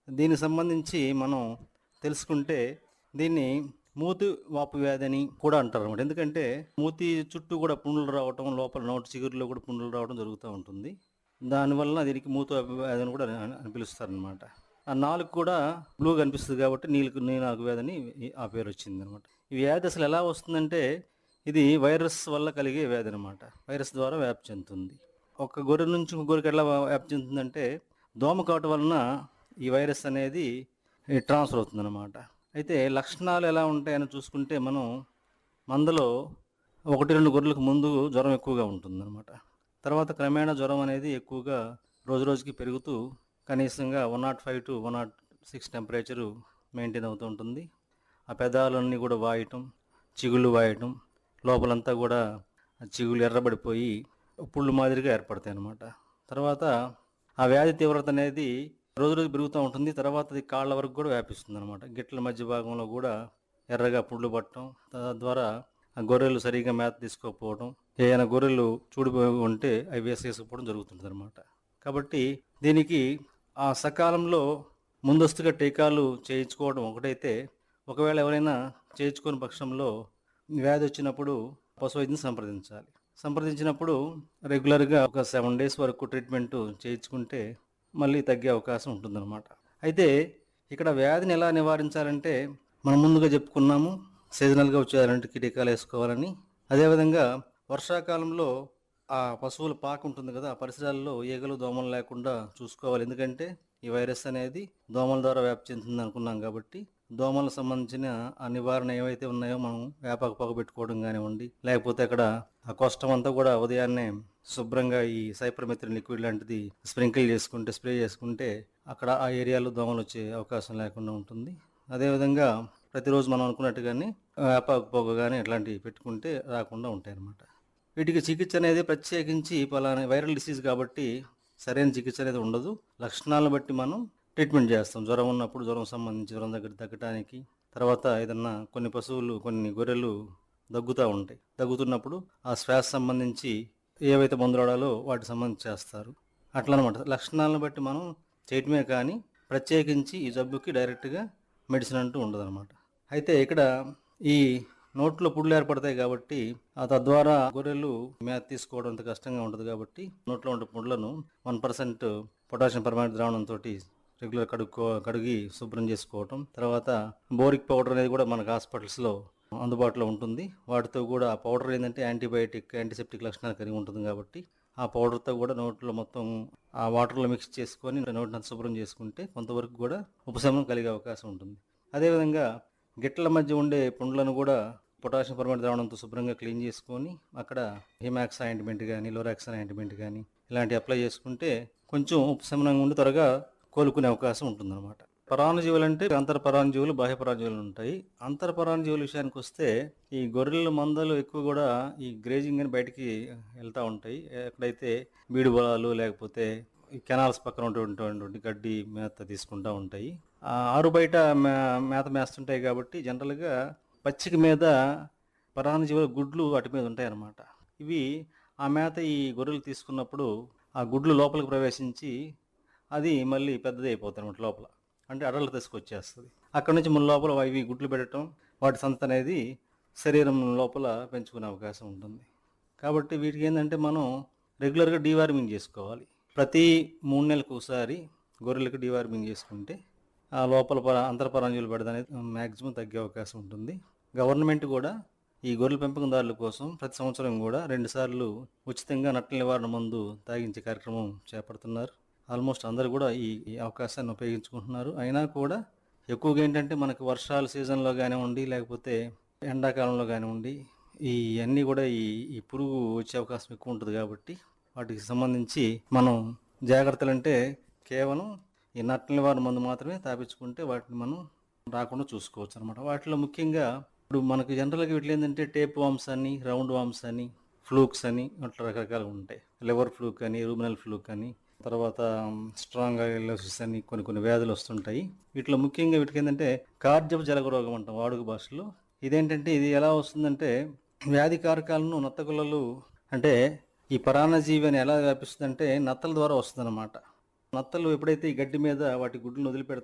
దీనికి సంబంధించి మనం తెలుసుకుంటే దీన్ని మూతి వాపు వ్యాధి అని కూడా అంటారు అనమాట ఎందుకంటే మూతి చుట్టూ కూడా పుండ్లు రావటం లోపల నోటి చిగురులో కూడా పుండ్లు రావడం జరుగుతూ ఉంటుంది దానివల్ల దీనికి మూతి వాపు వ్యాధి అని కూడా అని- అని పిలుస్తారనమాట ఆ నాలుగు కూడా బ్లూ కనిపిస్తుంది కాబట్టి నీళ్ళకు నీనాకు వ్యాధి అని ఈ- ఆ పేరు వచ్చింది అనమాట ఈ వ్యాధి అసలు ఎలా వస్తుందంటే ఇది వైరస్ వల్ల కలిగే వ్యాధి అనమాట వైరస్ ద్వారా వ్యాప్తి చెందుతుంది ఒక గొర్రె నుంచి ఇంకో గొర్రెకి ఎలా వ్యాప్తి చెందుతుందంటే దోమ కాటు వలన ఈ వైరస్ అనేది ట్రాన్స్ఫర్ అవుతుందన్నమాట అయితే లక్షణాలు ఎలా ఉంటాయని చూసుకుంటే మనం మందలో ఒకటి రెండు గొర్రెలకు ముందు జ్వరం ఎక్కువగా ఉంటుందన్నమాట తర్వాత క్రమేణా జ్వరం అనేది ఎక్కువగా రోజు రోజుకి పెరుగుతూ కనీసంగా one naught five to one naught six temperature maintain అవుతూ ఉంటుంది ఆ పెదాలన్నీ కూడా వాయటం చిగుళ్ళు వాయటం లోపలంతా కూడా ఆ చిగుళ్ళు ఎర్రబడిపోయి పుళ్ళు మాదిరిగా ఏర్పడతాయి అన్నమాట తర్వాత ఆ వ్యాధి తీవ్రత అనేది రోజు రోజు పెరుగుతూ ఉంటుంది తర్వాత అది కాళ్ళ వరకు కూడా వ్యాపిస్తుంది అనమాట గిట్ల మధ్య భాగంలో కూడా ఎర్రగా పుళ్ళు పట్టడం తద్వారా ఆ గొర్రెలు సరిగా మేత తీసుకోకపోవడం ఏదైనా గొర్రెలు చూడిపోయి ఉంటే అవి వేసేసుకోవడం జరుగుతుంది అనమాట కాబట్టి దీనికి ఆ సకాలంలో ముందస్తుగా టీకాలు చేయించుకోవడం ఒకటైతే ఒకవేళ ఎవరైనా చేయించుకోని పక్షంలో వ్యాధి వచ్చినప్పుడు పశు వైద్యం సంప్రదించాలి సంప్రదించినప్పుడు రెగ్యులర్గా ఒక సెవెన్ డేస్ వరకు ట్రీట్మెంట్ చేయించుకుంటే మళ్ళీ తగ్గే అవకాశం ఉంటుందన్నమాట అయితే ఇక్కడ వ్యాధిని ఎలా నివారించాలంటే మనం ముందుగా చెప్పుకున్నాము సీజనల్గా వచ్చే అలాంటి టీకాలు వేసుకోవాలని అదేవిధంగా వర్షాకాలంలో ఆ పశువుల పాక ఉంటుంది కదా ఆ పరిసరాల్లో ఈగలు దోమలు లేకుండా చూసుకోవాలి ఎందుకంటే ఈ వైరస్ అనేది దోమల ద్వారా వ్యాప్తి చెందుతుంది అనుకున్నాం కాబట్టి దోమలకు సంబంధించిన ఆ నివారణ ఏవైతే ఉన్నాయో మనం వేపాకు పొగ పెట్టుకోవడం కానివ్వండి లేకపోతే అక్కడ ఆ కోష్టం అంతా కూడా ఉదయాన్నే శుభ్రంగా ఈ సైప్రమిత్రిన్ లిక్విడ్ లాంటిది స్ప్రింకిల్ చేసుకుంటే స్ప్రే చేసుకుంటే అక్కడ ఆ ఏరియాలో దోమలు వచ్చే అవకాశం లేకుండా ఉంటుంది అదేవిధంగా ప్రతిరోజు మనం అనుకున్నట్టుగానే వేపాకు పొగ కానీ ఇట్లాంటివి పెట్టుకుంటే రాకుండా ఉంటాయి అన్నమాట వీటికి చికిత్స అనేది ప్రత్యేకించి పలానా వైరల్ డిసీజ్ కాబట్టి సరైన చికిత్స అనేది ఉండదు లక్షణాలను బట్టి మనం ట్రీట్మెంట్ చేస్తాం జ్వరం ఉన్నప్పుడు జ్వరం సంబంధించి జ్వరం దగ్గర తగ్గడానికి తర్వాత ఏదన్నా కొన్ని పశువులు కొన్ని గొర్రెలు దగ్గుతూ ఉంటాయి దగ్గుతున్నప్పుడు ఆ శ్వాస సంబంధించి ఏవైతే మందులు వాడాలో వాటికి సంబంధించి చేస్తారు అట్లా అనమాట లక్షణాలను బట్టి మనం చేయటమే కానీ ప్రత్యేకించి ఈ జబ్బుకి డైరెక్ట్గా మెడిసిన్ అంటూ ఉండదన్నమాట అయితే ఇక్కడ ఈ నోట్లో పుళ్ళు ఏర్పడతాయి కాబట్టి ఆ తద్వారా గొర్రెలు మేత తీసుకోవడం అంత కష్టంగా ఉంటుంది కాబట్టి నోట్లో ఉండే పుండ్లను వన్ పర్సెంట్ పొటాషియం పర్మానెంట్ ద్రావణంతో రెగ్యులర్ కడుక్కో కడిగి శుభ్రం చేసుకోవటం తర్వాత బోరిక్ పౌడర్ అనేది కూడా మనకు హాస్పిటల్స్లో అందుబాటులో ఉంటుంది వాటితో కూడా ఆ పౌడర్ ఏంటంటే యాంటీబయాటిక్ యాంటీసెప్టిక్ లక్షణాలు కలిగి ఉంటుంది కాబట్టి ఆ పౌడర్తో కూడా నోట్లో మొత్తం ఆ వాటర్లో మిక్స్ చేసుకొని నోటిని అంతా శుభ్రం చేసుకుంటే కొంతవరకు కూడా ఉపశమనం కలిగే అవకాశం ఉంటుంది అదేవిధంగా గిట్ల మధ్య ఉండే పుండ్లను కూడా పొటాషియం పరమాణు ద్రావణంతో శుభ్రంగా క్లీన్ చేసుకొని అక్కడ హిమాక్స్ ఆయింట్మెంట్ కానీ లోరాక్సన్ ఆయింట్మెంట్ కానీ ఇలాంటివి అప్లై చేసుకుంటే కొంచెం ఉపశమనంగా ఉండి త్వరగా కోలుకునే అవకాశం ఉంటుందన్నమాట పరాణజీవులు అంటే అంతర పరాణజీవులు బాహ్య పరాణజీవులు ఉంటాయి అంతర పరాణజీవుల విషయానికి వస్తే ఈ గొర్రెల మందలు ఎక్కువ కూడా ఈ గ్రేజింగ్ అని బయటికి వెళ్తూ ఉంటాయి ఎక్కడైతే బీడు పొలాలు లేకపోతే ఈ కెనాల్స్ పక్కన ఉన్నటువంటి గడ్డి మేత తీసుకుంటూ ఉంటాయి ఆ ఆరు బయట మే- మేత మేస్తుంటాయి కాబట్టి జనరల్గా పచ్చిక మీద పరాణజీవుల గుడ్లు వాటి మీద ఉంటాయి అన్నమాట ఇవి ఆ మేత ఈ గొర్రెలు తీసుకున్నప్పుడు ఆ గుడ్లు లోపలికి ప్రవేశించి అది మళ్ళీ పెద్దది అయిపోతుంది అనమాట లోపల అంటే అడలు తీసుకొచ్చేస్తుంది అక్కడ నుంచి మన లోపల ఇవి గుడ్లు పెట్టడం వాటి సంత అనేది శరీరం లోపల పెంచుకునే అవకాశం ఉంటుంది కాబట్టి వీటికి ఏంటంటే మనం రెగ్యులర్గా డీవార్మింగ్ చేసుకోవాలి ప్రతి మూడు నెలలకు ఒకసారి గొర్రెలకు డీవార్మింగ్ చేసుకుంటే ఆ లోపల పర అంతరపరాంజులు పెడద అనేది మ్యాక్సిమం తగ్గే అవకాశం ఉంటుంది గవర్నమెంట్ కూడా ఈ గొర్రెల పెంపకందారుల కోసం ప్రతి సంవత్సరం కూడా రెండుసార్లు ఉచితంగా నట్టల నివారణ మందు తాగించే కార్యక్రమం చేపడుతున్నారు ఆల్మోస్ట్ అందరూ కూడా ఈ ఈ అవకాశాన్ని ఉపయోగించుకుంటున్నారు అయినా కూడా ఎక్కువగా ఏంటంటే మనకు వర్షాల సీజన్లో కానివ్వండి లేకపోతే ఎండాకాలంలో కానివ్వండి ఈ అన్నీ కూడా ఈ ఈ పురుగు వచ్చే అవకాశం ఎక్కువ ఉంటుంది కాబట్టి వాటికి సంబంధించి మనం జాగ్రత్తలు అంటే కేవలం ఈ నట్టల నివారణ మందు మాత్రమే తాపించుకుంటే వాటిని మనం రాకుండా చూసుకోవచ్చు అనమాట వాటిలో ముఖ్యంగా ఇప్పుడు మనకు జనరల్గా వీటిలో ఏంటంటే టేప్ వామ్స్ అని రౌండ్ వామ్స్ అని ఫ్లూక్స్ అని అట్లా రకరకాలు ఉంటాయి లివర్ ఫ్లూక్ అని రూమినల్ ఫ్లూక్ అని తర్వాత స్ట్రాంగ్ ఐలోసిస్ అని కొన్ని కొన్ని వ్యాధులు వస్తుంటాయి వీటిలో ముఖ్యంగా వీటికి ఏంటంటే కార్జపు జలగ రోగం అంటాం వాడుక భాషలో ఇదేంటంటే ఇది ఎలా వస్తుందంటే వ్యాధి కారకాలను నత్తగుల్లలు అంటే ఈ పరాన్నజీవి అని ఎలా వ్యాపిస్తుందంటే నత్తల ద్వారా వస్తుందన్నమాట నత్తలు ఎప్పుడైతే ఈ గడ్డి మీద వాటి గుడ్లను వదిలిపెడతాయో